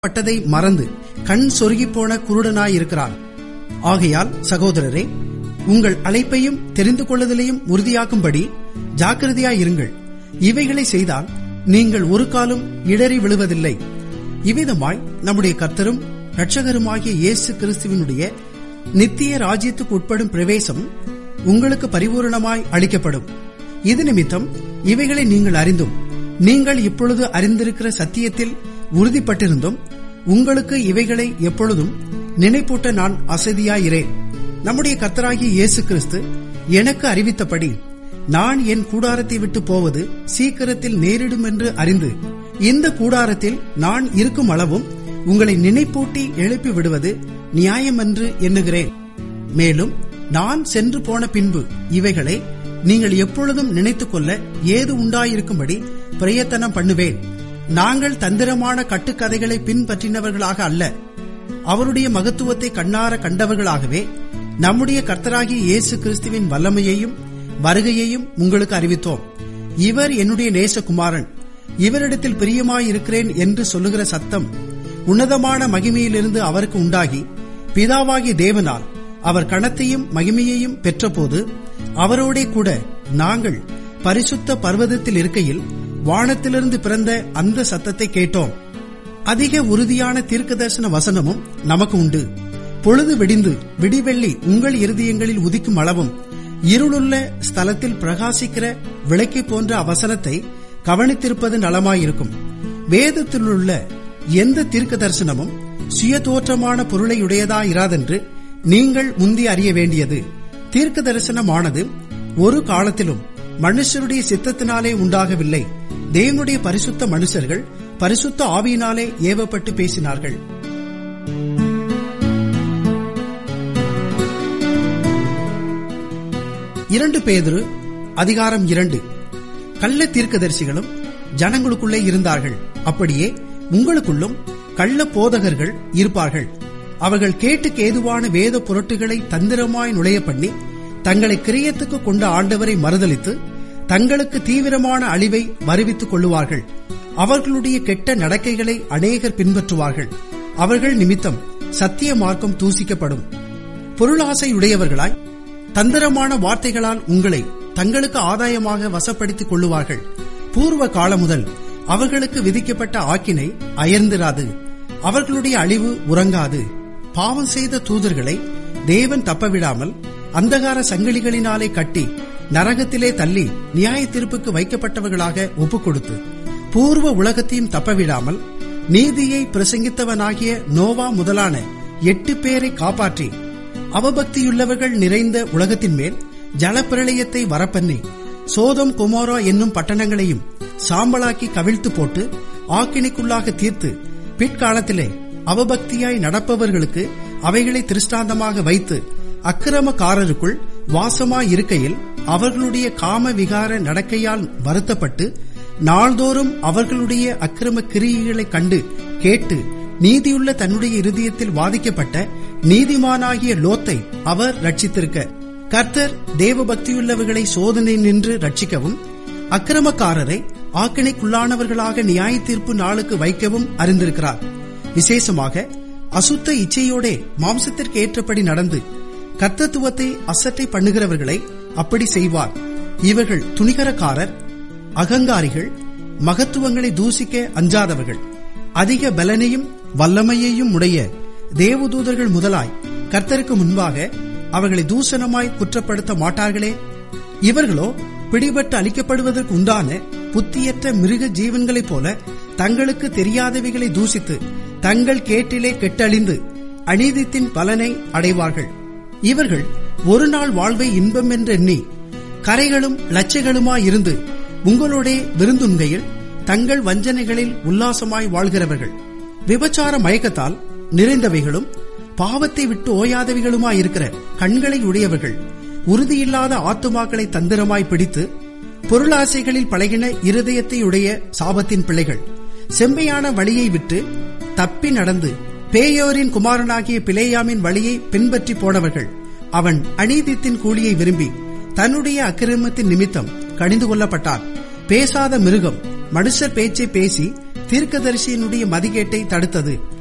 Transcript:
பட்டதை மறந்து கண் சொருகிப் போன குருடனாயிருக்கிறான் ஆகையால் சகோதரரே உங்கள் அழைப்பையும் தெரிந்து கொள்ளுதலையும் உறுதியாக்கும்படி ஜாக்கிரதையாயிருங்கள் இவைகளை செய்தால் நீங்கள் ஒரு காலம் இடறி விழுவதில்லை இவ்விதமாய் நம்முடைய கர்த்தரும் இரட்சகருமாகிய இயேசு கிறிஸ்துவினுடைய நித்திய ராஜ்யத்துக்கு உட்படும் பிரவேசம் உங்களுக்கு பரிபூரணமாய் அளிக்கப்படும் இது நிமித்தம் இவைகளை நீங்கள் அறிந்தும் நீங்கள் இப்பொழுது அறிந்திருக்கிற சத்தியத்தில் உறுதிப்பட்டிருந்தும் உங்களுக்கு இவைகளை எப்பொழுதும் நினைப்பூட்ட நான் அசதியாயிரேன் நம்முடைய கர்த்தராகிய இயேசு கிறிஸ்து எனக்கு அறிவித்தபடி நான் என் கூடாரத்தை விட்டு போவது சீக்கிரத்தில் நேரிடும் என்று அறிந்து இந்த கூடாரத்தில் நான் இருக்கும் அளவும் உங்களை நினைப்பூட்டி எழுப்பி விடுவது நியாயமென்று எண்ணுகிறேன் மேலும் நான் சென்று போன பின்பு இவைகளை நீங்கள் எப்பொழுதும் நினைத்துக் கொள்ள ஏது உண்டாயிருக்கும்படி பிரயத்தனம் பண்ணுவேன் நாங்கள் தந்திரமான கட்டுக்கதைகளை பின்பற்றினவர்களாக அல்ல அவருடைய மகத்துவத்தை கண்ணார கண்டவர்களாகவே நம்முடைய கர்த்தராகிய இயேசு கிறிஸ்துவின் வல்லமையையும் வருகையையும் உங்களுக்கு அறிவித்தோம் இவர் என்னுடைய நேசகுமாரன் இவரிடத்தில் பிரியமாயிருக்கிறேன் என்று சொல்லுகிற சத்தம் உன்னதமான மகிமையிலிருந்து அவருக்கு உண்டாகி பிதாவாகிய தேவனால் அவர் கணத்தையும் மகிமையையும் பெற்றபோது அவரோடே கூட நாங்கள் பரிசுத்த பர்வதத்தில் இருக்கையில் வானத்திலிருந்து பிறந்த அந்த சத்தத்தை கேட்டோம் அதிக உறுதியான தீர்க்க தரிசன வசனமும் நமக்கு உண்டு பொழுது வெடிந்து விடிவெள்ளி உங்கள் இருதயங்களில் உதிக்கும் அளவும் இருளுள்ள ஸ்தலத்தில் பிரகாசிக்கிற விளக்கை போன்ற அவசனத்தை கவனித்திருப்பது நலமாயிருக்கும் வேதத்திலுள்ள எந்த தீர்க்க தரிசனமும் சுய தோற்றமான பொருளையுடையதாயிராதென்று நீங்கள் முந்தி அறிய வேண்டியது தீர்க்க தரிசனமானது ஒரு காலத்திலும் மனுஷருடைய சித்தத்தினாலே உண்டாகவில்லை தேவனுடைய பரிசுத்த மனுஷர்கள் பரிசுத்த ஆவியினாலே ஏவப்பட்டு பேசினார்கள் இரண்டு பேதுரு அதிகாரம் இரண்டு கள்ள தீர்க்கதரிசிகளும் ஜனங்களுக்குள்ளே இருந்தார்கள் அப்படியே உங்களுக்குள்ளும் கள்ள போதகர்கள் இருப்பார்கள் அவர்கள் கேட்டுக்கு ஏதுவான வேத பொருட்டுகளை தந்திரமாய் நுழைய பண்ணி தங்களை கிரியத்துக்கு கொண்ட ஆண்டவரை மறுதளித்து தங்களுக்கு தீவிரமான அழிவை வருவித்துக் கொள்ளுவார்கள் அவர்களுடைய கெட்ட நடக்கைகளை அநேகர் பின்பற்றுவார்கள் அவர்கள் நிமித்தம் சத்திய மார்க்கம் தூசிக்கப்படும் பொருளாசையுடையவர்களாய் தந்திரமான வார்த்தைகளால் உங்களை தங்களுக்கு ஆதாயமாக வசப்படுத்திக் கொள்ளுவார்கள் பூர்வ காலம் முதல் அவர்களுக்கு விதிக்கப்பட்ட ஆக்கினை அயர்ந்திராது அவர்களுடைய அழிவு உறங்காது பாவம் செய்த தூதர்களை தேவன் தப்பவிடாமல் அந்தகார சங்கிலிகளினாலே கட்டி நரகத்திலே தள்ளி நியாய தீர்ப்புக்கு வைக்கப்பட்டவர்களாக ஒப்புக் கொடுத்து பூர்வ உலகத்தையும் தப்பவிடாமல் நீதியை பிரசங்கித்தவனாகிய நோவா முதலான எட்டு பேரை காப்பாற்றி அவபக்தியுள்ளவர்கள் நிறைந்த உலகத்தின் மேல் ஜலப்பிரளயத்தை வரப்பண்ணி சோதம் குமோரா என்னும் பட்டணங்களையும் சாம்பலாக்கி கவிழ்த்து போட்டு ஆக்கினைக்குள்ளாக தீர்த்து பிற்காலத்திலே அவபக்தியாய் நடப்பவர்களுக்கு அவைகளை திருஷ்டாந்தமாக வைத்து அக்கிரமக்காரருக்குள் வாசமாயிருக்கையில் அவர்களுடைய காம விகார நடக்கையால் வருத்தப்பட்டு நாள்தோறும் அவர்களுடைய அக்கிரம கிரியைகளைக் கண்டு கேட்டு நீதியுள்ள தன்னுடைய இருதயத்தில் வாதிக்கப்பட்ட நீதிமானாகிய லோத்தை அவர் ரட்சித்திருக்க கர்த்தர் தேவ பக்தியுள்ளவர்களை சோதனை நின்று ரட்சிக்கவும் அக்கிரமக்காரரை ஆக்கினைக்குள்ளானவர்களாக நியாய தீர்ப்பு நாளுக்கு வைக்கவும் அறிந்திருக்கிறார் விசேஷமாக அசுத்த இச்சையோடே மாம்சத்திற்கு ஏற்றபடி நடந்து கர்த்தத்துவத்தை அசட்டை பண்ணுகிறவர்களை அப்படி செய்வார் இவர்கள் துணிகரக்காரர் அகங்காரிகள் மகத்துவங்களை தூசிக்க அஞ்சாதவர்கள் அதிக பலனையும் வல்லமையையும் உடைய தேவதூதர்கள் முதலாய் கர்த்தருக்கு முன்பாக அவர்களை தூசணமாய் குற்றப்படுத்த மாட்டார்களே இவர்களோ பிடிபட்டு அளிக்கப்படுவதற்கு உண்டான புத்தியற்ற மிருக ஜீவன்களைப் போல தங்களுக்கு தெரியாதவைகளை தூசித்து தங்கள் கேட்டிலே கெட்டழிந்து அநீதித்தின் பலனை அடைவார்கள் இவர்கள் ஒரு நாள் வாழ்வை இன்பம் என்றெண்ணி கரைகளும் லட்சைகளுமாயிருந்து உங்களோடே விருந்துண்கையில் தங்கள் வஞ்சனைகளில் உல்லாசமாய் வாழ்கிறவர்கள் விபச்சார மயக்கத்தால் நிறைந்தவைகளும் பாவத்தை விட்டு ஓயாதவைகளுமாயிருக்கிற கண்களை உடையவர்கள் உறுதியில்லாத ஆத்துமாக்களை தந்திரமாய் பிடித்து பொருளாசைகளில் பழகின இருதயத்தையுடைய சாபத்தின் பிள்ளைகள் செம்மையான வழியை விட்டு தப்பி நடந்து பேயோரின் குமாரனாகிய பிளேயாமின் வழியை பின்பற்றி போனவர்கள் அவன் அநீதித்தின் கூலியை விரும்பி தன்னுடைய அக்கிரமத்தின் நிமித்தம் கணிந்து கொள்ளப்பட்டான் பேசாத மிருகம் மனுஷர் பேச்சை பேசி தீர்க்கதரிசியினுடைய மதிகேட்டை தடுத்தது